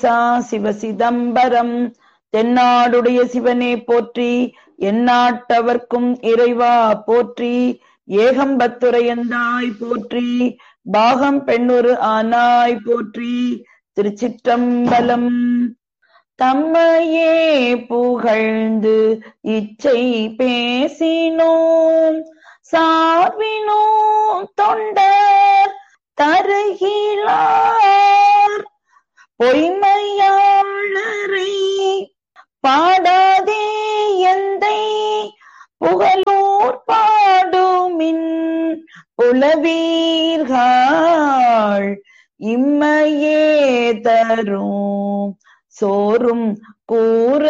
சா சிவ சிதம்பரம் தென்னாடுடைய சிவனே போற்றி எந்நாட்டவர்க்கும் இறைவா போற்றி ஏகம்பத்துரையந்தாய் போற்றி பாகம் பெண்ணுரு ஆனாய் போற்றி திருச்சிற்றம்பலம் தம்மையே புகழ்ந்து இச்சை பேசினோம் சார்பினோம் தொண்டர் தருகிறார் பொய்மையாளரை பாடாதே எந்தை புகழூர் பாடுமின் புலவீர்கள் இம்மையே தரும் சோறும் கூற